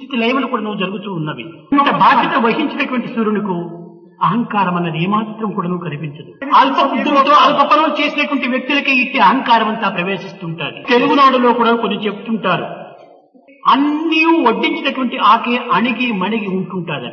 స్థితి లయములు కూడా జరుగుతూ ఉన్నవి ఇంత బాధ్యత వహించినటువంటి సూర్యునికు అహంకారం అన్నది ఏమాత్రం కూడా కనిపించదు అల్ప బుద్ధులతో అల్ప పనులు చేసినటువంటి వ్యక్తులకి ఇట్టి అహంకారం అంతా ప్రవేశిస్తుంటారు తెలుగునాడులో కూడా కొన్ని చెప్తుంటారు అన్నీ వడ్డించినటువంటి ఆకే అణిగి మణిగి ఉంటుంటాదట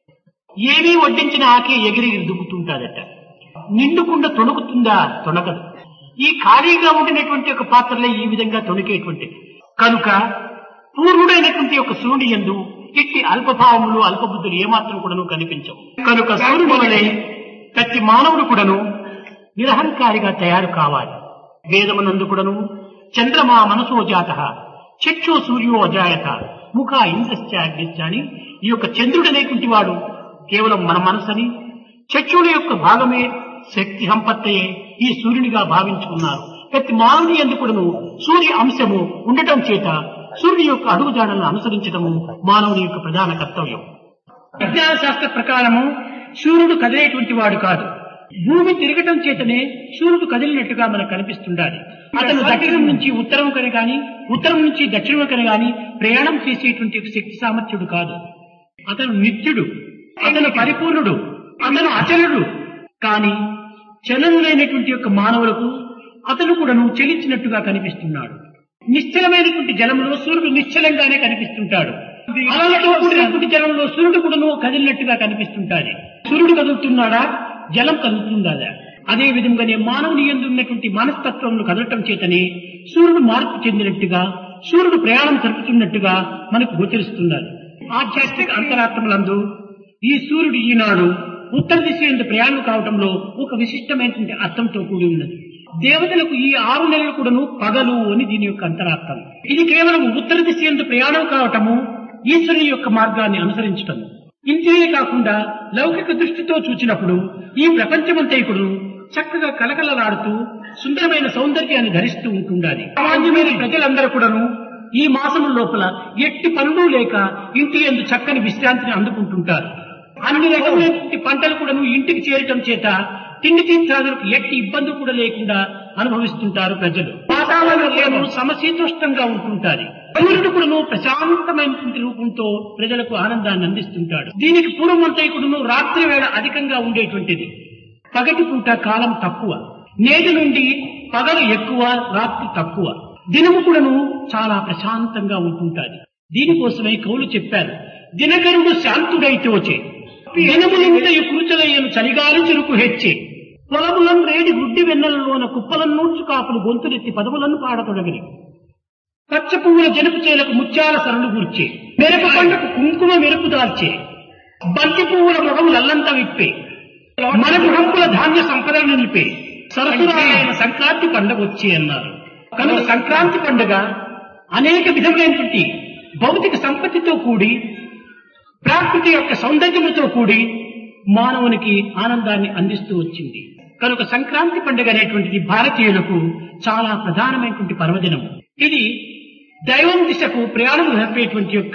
ఏమీ వడ్డించిన ఆకే ఎగిరి దుబ్బుతుంటాదట నిండుకుండా తొణుకుతుందా తొణకదు ఈ ఖాళీగా ఉండినటువంటి ఒక పాత్రలే ఈ విధంగా తొణికేటువంటిది కనుక పూర్వుడైనటువంటి ఒక సూర్యుని ఎందు ఇట్టి అల్పభావములు అల్పబుద్ధులు ఏమాత్రం కూడాను కనిపించవు కనుక సూర్యుని వలె ప్రతి మానవుడు కూడాను నిరహంకారిగా తయారు కావాలి వేదమునందు కూడాను చంద్రమా మనసో జాత చక్షు సూర్యో అజాయత ముఖ ఇంద్రశ్చ అగ్నిశ్చ అని ఈ యొక్క చంద్రుడు అనేటువంటి వాడు కేవలం మన మనసని చక్షుల యొక్క భాగమే శక్తి సంపత్తయే ఈ సూర్యునిగా భావించుకున్నారు ప్రతి మానవుని ఎందుకును సూర్య అంశము ఉండటం చేత సూర్యుని యొక్క అడుగుజాడలను అనుసరించడము మానవుని యొక్క ప్రధాన కర్తవ్యం విజ్ఞాన శాస్త్ర ప్రకారము సూర్యుడు కదిలేటువంటి వాడు కాదు భూమి తిరగటం చేతనే సూర్యుడు కదిలినట్టుగా మనకు కనిపిస్తుండాలి అతను దక్షిణం నుంచి ఉత్తరం కని గాని ఉత్తరం నుంచి దక్షిణం కని గాని ప్రయాణం చేసేటువంటి శక్తి సామర్థ్యుడు కాదు అతను నిత్యుడు అతను పరిపూర్ణుడు అతను అచలుడు కానీ చలనం లేనటువంటి యొక్క మానవులకు అతను కూడాను చెలించినట్టుగా కనిపిస్తున్నాడు నిశ్చలమైనటువంటి జలంలో సూర్యుడు నిశ్చలంగానే కనిపిస్తుంటాడు అలలతో కూడినటువంటి జలంలో సూర్యుడు కూడాను కదిలినట్టుగా కనిపిస్తుంటాడు సూర్యుడు కదులుతున్నాడా జలం కదులుతుందా అదే విధంగానే మానవుని ఎందు ఉన్నటువంటి మనస్తత్వంలో కదలటం చేతనే సూర్యుడు మార్పు చెందినట్టుగా సూర్యుడు ప్రయాణం జరుపుతున్నట్టుగా మనకు గోచరిస్తున్నారు ఆధ్యాత్మిక అంతరాత్మలందు ఈ సూర్యుడు ఈనాడు ఉత్తర దిశ ఎందు ప్రయాణం కావటంలో ఒక విశిష్టమైనటువంటి అర్థంతో కూడి ఉన్నది దేవతలకు ఈ ఆరు నెలలు కూడాను పగలు అని దీని యొక్క అంతరార్థం ఇది కేవలం ఉత్తర దిశ ఎందు ప్రయాణం కావటము ఈశ్వరుని యొక్క మార్గాన్ని అనుసరించటము ఇంతే కాకుండా లౌకిక దృష్టితో చూచినప్పుడు ఈ ప్రపంచమంతైకుడు చక్కగా కలకలలాడుతూ సుందరమైన సౌందర్యాన్ని ధరిస్తూ ఉంటుండాలి సామాన్యమైన ప్రజలందరూ కూడాను ఈ మాసం లోపల ఎట్టి పనులు లేక ఇంటి ఎందు చక్కని విశ్రాంతిని అందుకుంటుంటారు అన్ని రకమైనటువంటి పంటలు కూడాను ఇంటికి చేరటం చేత తిండి తీర్థాదులకు ఎట్టి ఇబ్బంది కూడా లేకుండా అనుభవిస్తుంటారు ప్రజలు వాతావరణం కూడాను సమశీతోష్టంగా ఉంటుంటారు సూర్యుడు కూడాను ప్రశాంతమైనటువంటి రూపంతో ప్రజలకు ఆనందాన్ని అందిస్తుంటాడు దీనికి పూర్వమంతైకుడును రాత్రి వేళ అధికంగా ఉండేటువంటిది పగటి పూట కాలం తక్కువ నేటి నుండి పగలు ఎక్కువ రాత్రి తక్కువ దినము కూడాను చాలా ప్రశాంతంగా ఉంటుంటాది దీనికోసమే కవులు చెప్పారు దినకరుడు శాంతుడైతోచే దినములంతయు కూచలయ్యను చలిగాలి చురుకు హెచ్చే పొలములను రేడి గుడ్డి వెన్నెలలోన కుప్పలను నూర్చు కాపులు గొంతులెత్తి పదములను పాడతొడగిరి పచ్చ పువ్వుల జనుపు చేలకు ముత్యాల సరళు కూర్చే మెరప పంటకు కుంకుమ మెరుపు దాల్చే బంతి పువ్వుల మొగము లల్లంతా విప్పే మనకు హంపుల ధాన్య సంపదలను నిలిపే సరసురాలైన సంక్రాంతి పండుగ వచ్చే అన్నారు కనుక సంక్రాంతి పండుగ అనేక విధములైనటువంటి భౌతిక సంపత్తితో కూడి ప్రాకృతి యొక్క సౌందర్యముతో కూడి మానవునికి ఆనందాన్ని అందిస్తూ వచ్చింది కనుక సంక్రాంతి పండుగ అనేటువంటిది భారతీయులకు చాలా ప్రధానమైనటువంటి పర్వదినం ఇది దైవం దిశకు ప్రయాణం జరిపేటువంటి యొక్క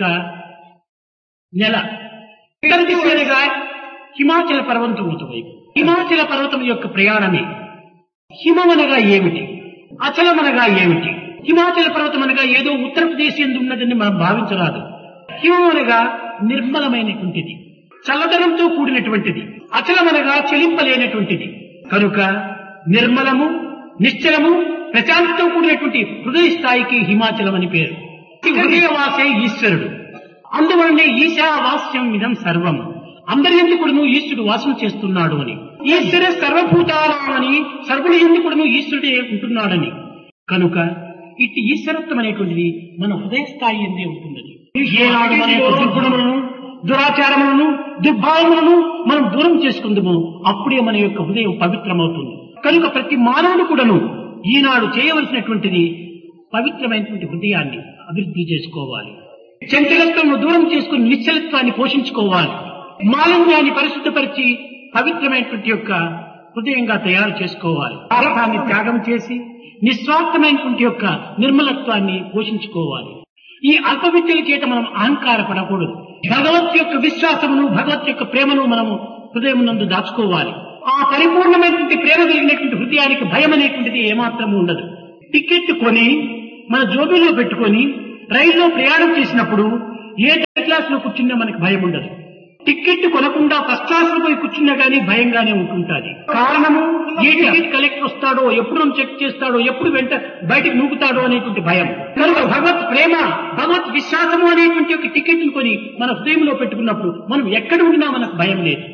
నెల ఇతర దిశగా హిమాచల పర్వతం వైపు హిమాచల పర్వతం యొక్క ప్రయాణమే హిమమనగా ఏమిటి అచలమనగా ఏమిటి హిమాచల పర్వతం అనగా ఏదో ఉత్తరప్రదేశ్ ఎందు ఉన్నదని మనం భావించరాదు హిమం అనగా నిర్మలమైనటువంటిది చల్లదనంతో కూడినటువంటిది అచలమనగా చెలింపలేనటువంటిది కనుక నిర్మలము నిశ్చలము ప్రశాంతితో కూడినటువంటి హృదయ స్థాయికి హిమాచలం అని పేరు హృదయవాసే ఈశ్వరుడు అందువలనే ఈశావాస్యం ఇదం సర్వం అందరి ఎందుకుడును ఈశ్వరుడు వాసన చేస్తున్నాడు అని ఈశ్వర సర్వభూతాలని సర్వుని ఎందుకుడును ఈశ్వరుడే ఉంటున్నాడని కనుక ఇట్టి ఈశ్వరత్వం అనేటువంటిది మన హృదయ స్థాయి ఎందే ఉంటున్నది ఏనాడు మన యొక్క దుర్గుణములను దురాచారములను దుర్భావములను మనం దూరం చేసుకుందాము అప్పుడే మన యొక్క హృదయం పవిత్రమవుతుంది కనుక ప్రతి మానవుడు కూడాను ఈనాడు చేయవలసినటువంటిది పవిత్రమైనటువంటి హృదయాన్ని అభివృద్ధి చేసుకోవాలి చంచలత్వం దూరం చేసుకుని నిశ్చలత్వాన్ని పోషించుకోవాలి మాలిన్యాన్ని పరిశుద్ధపరిచి పవిత్రమైనటువంటి యొక్క హృదయంగా తయారు చేసుకోవాలి భారతాన్ని త్యాగం చేసి నిస్వార్థమైనటువంటి యొక్క నిర్మలత్వాన్ని పోషించుకోవాలి ఈ అల్ప విద్యల చేత మనం అహంకారపడకూడదు భగవత్ యొక్క విశ్వాసమును భగవత్ యొక్క ప్రేమను మనము హృదయం నందు దాచుకోవాలి ఆ పరిపూర్ణమైనటువంటి ప్రేమ కలిగినటువంటి హృదయానికి భయం అనేటువంటిది ఏమాత్రం ఉండదు టికెట్ కొని మన జోబీలో పెట్టుకొని రైల్లో ప్రయాణం చేసినప్పుడు ఏ థర్డ్ క్లాస్ లో కూర్చున్నా మనకి భయం ఉండదు టికెట్ కొనకుండా ఫస్ట్ క్లాస్ లో పోయి కూర్చున్నా గానీ భయంగానే ఉంటుంటాది కారణము ఏ టికెట్ కలెక్టర్ వస్తాడో ఎప్పుడు నన్ను చెక్ చేస్తాడో ఎప్పుడు వెంట బయటకు నూకుతాడో అనేటువంటి భయం కనుక భగవత్ ప్రేమ భగవత్ విశ్వాసము అనేటువంటి ఒక టికెట్ కొని మన హృదయంలో పెట్టుకున్నప్పుడు మనం ఎక్కడ ఉండినా మనకు భయం లేదు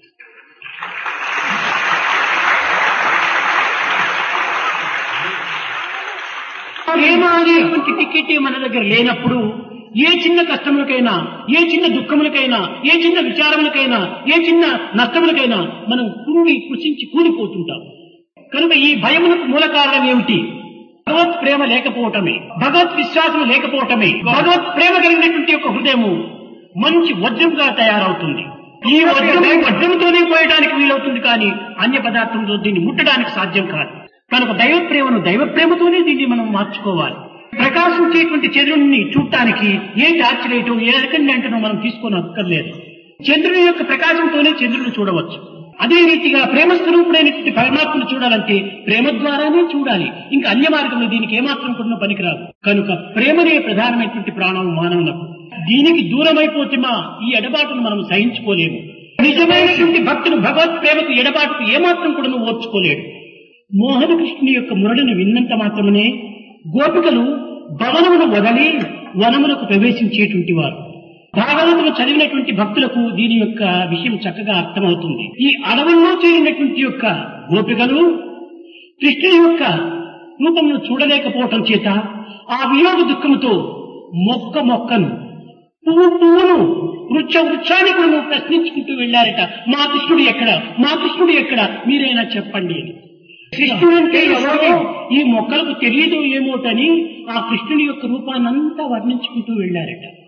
ప్రేమ అనేటువంటి టికెట్ మన దగ్గర లేనప్పుడు ఏ చిన్న కష్టములకైనా ఏ చిన్న దుఃఖములకైనా ఏ చిన్న విచారములకైనా ఏ చిన్న నష్టములకైనా మనం కుంగి కృషించి కూలిపోతుంటాం కనుక ఈ భయములకు మూల కారణం ఏమిటి భగవత్ ప్రేమ లేకపోవటమే భగవత్ విశ్వాసం లేకపోవటమే భగవత్ ప్రేమ కలిగినటువంటి యొక్క హృదయము మంచి వజ్రంగా తయారవుతుంది ఈ వజ్రం వజ్రంతోనే పోయడానికి వీలవుతుంది కానీ అన్య పదార్థంతో దీన్ని ముట్టడానికి సాధ్యం కాదు కనుక దైవ ప్రేమను దైవ ప్రేమతోనే దీన్ని మనం మార్చుకోవాలి ప్రకాశించేటువంటి చంద్రుడిని చూడటానికి ఏ టార్చ్ లైటు ఏ అరకండెంట్ను మనం తీసుకొని అక్కర్లేదు చంద్రుని యొక్క ప్రకాశంతోనే చంద్రుడిని చూడవచ్చు అదే రీతిగా ప్రేమ స్వరూపుడైనటువంటి పరమాత్మను చూడాలంటే ప్రేమ ద్వారానే చూడాలి ఇంకా అన్య మార్గంలో దీనికి ఏమాత్రం కూడా పనికిరాదు కనుక ప్రేమనే ప్రధానమైనటువంటి ప్రాణం మానవులకు దీనికి దూరమైపోతే మా ఈ ఎడబాటును మనం సహించుకోలేము నిజమైనటువంటి భక్తుడు భగవత్ ప్రేమకు ఎడబాటుకు ఏమాత్రం కూడా ఓర్చుకోలేడు మోహన కృష్ణుని యొక్క మురళిని విన్నంత మాత్రమే గోపికలు భవనమును వదలి వనములకు ప్రవేశించేటువంటి వారు భాగవతులు చదివినటువంటి భక్తులకు దీని యొక్క విషయం చక్కగా అర్థమవుతుంది ఈ అడవుల్లో చేరినటువంటి యొక్క గోపికలు కృష్ణుని యొక్క రూపమును చూడలేకపోవటం చేత ఆ వియోగ దుఃఖముతో మొక్క మొక్కను పువ్వు పువ్వును వృక్ష వృక్షాన్ని కూడా నువ్వు ప్రశ్నించుకుంటూ వెళ్ళారట మా కృష్ణుడు ఎక్కడ మా కృష్ణుడు ఎక్కడ మీరైనా చెప్పండి అని కృష్ణుడంటే ఎవరో ఈ మొక్కలకు తెలియదు ఏమోటని ఆ కృష్ణుని యొక్క రూపాన్నంతా వర్ణించుకుంటూ వెళ్ళారట